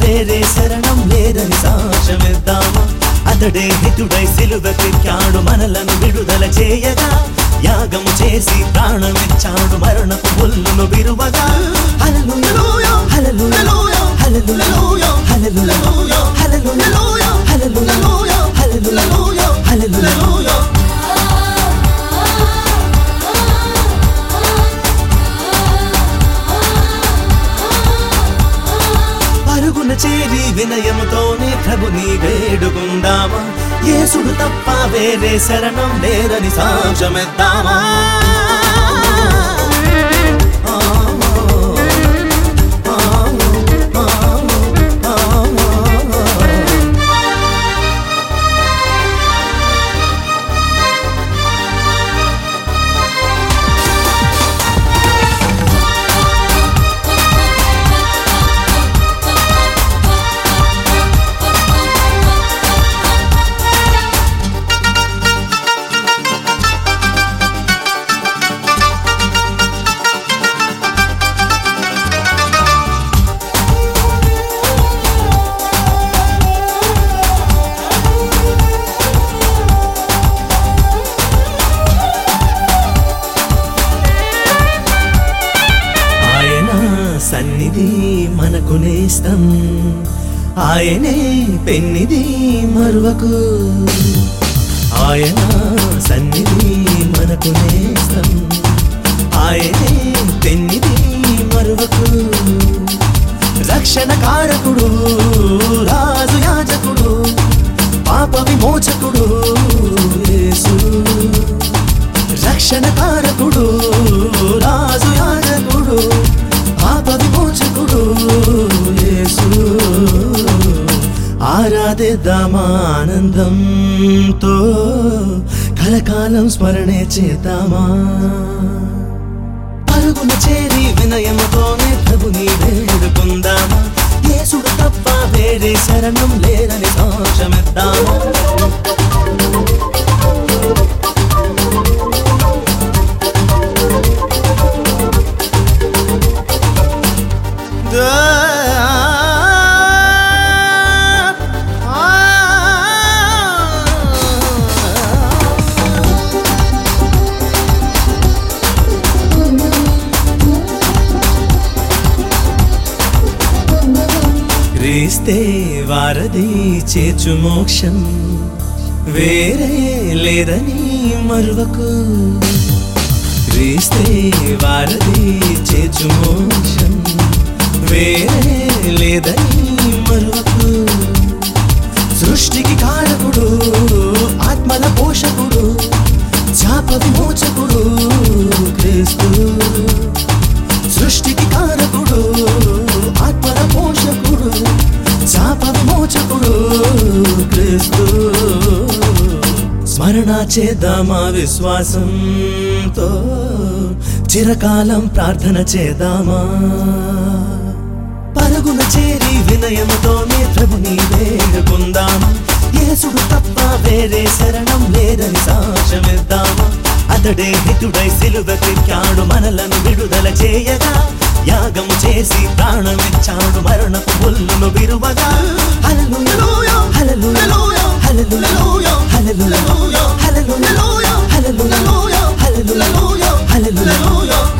వేరే శరణం లేదని సాక్ష్యమిద్దామా అతడే హితుడై సిలువకెక్కాడు మనలను విడుదల చేయగా యాగము చేసి ప్రాణమిచ్చాడు మరణపు ముల్లును విరువగా హల్లెలూయా హల్లెలూయా హల్లెలూయా హల్లెలూయా హల్లెలూయా హల్లెలూయా హల్లెలూయా హల్లెలూయా పరుగున చేరి వినయముతోనే ప్రభుని వేడుకుందామా యేసుడు తప్ప వేరే శరణం లేదని సాక్ష్యమిద్దామా ఆయన సన్నిధి మనకు నేస్తం ఆయనే పెన్నిది మరువకు ఆయన సన్నిధి మనకు నేస్తం ఆయనే పెన్నిది మరువకు రక్షణ కారకుడు రాజు యాజకుడు పాప విమోచకుడు యేసు రక్షణ కారకుడు రాజు యాజకుడు పాప విమోచకుడు యేసు ఆరాధిద్దామా ఆనందంతో కలకాలం స్మరణే చేద్దామా పరుగున చేరి వినయముతోనే ప్రభుని వేడుకుందామా యేసుడు తప్ప వేరే శరణం లేదని సాక్ష్యమిద్దామా క్రీస్తే వారధి చేర్చు మోక్షం వేరే లేదని మరువకు క్రీస్తే వారధి చేర్చు మోక్షం వేరే లేదని మరువకు సృష్టికి కారకుడు ఆత్మల పోషకుడు శాప విమోచకుడు క్రీస్తు సృష్టికి కారకుడు ఆత్మల పోషకుడు శాప విమోచకుడు క్రీస్తు స్మరణ చేద్దామా విశ్వాసంతో చిరకాలం ప్రార్థన చేద్దామా పరుగున చేరి వినయముతోనే ప్రభుని వేడుకుందామా యేసుడు తప్ప వేరే శరణం లేదని సాక్ష్యమిద్దామా అతడే హితుడై సిలువకెక్కాడు మనలను విడుదల చేయగా యాగము చేసి ప్రాణమిచ్చాడు మరణపు ముల్లును విరువగా హల్లెలూయా హల్లెలూయా హల్లెలూయా హల్లెలూయా హల్లెలూయా హల్లెలూయా హల్లెలూయా హల్లెలూయా హల్లెలూయా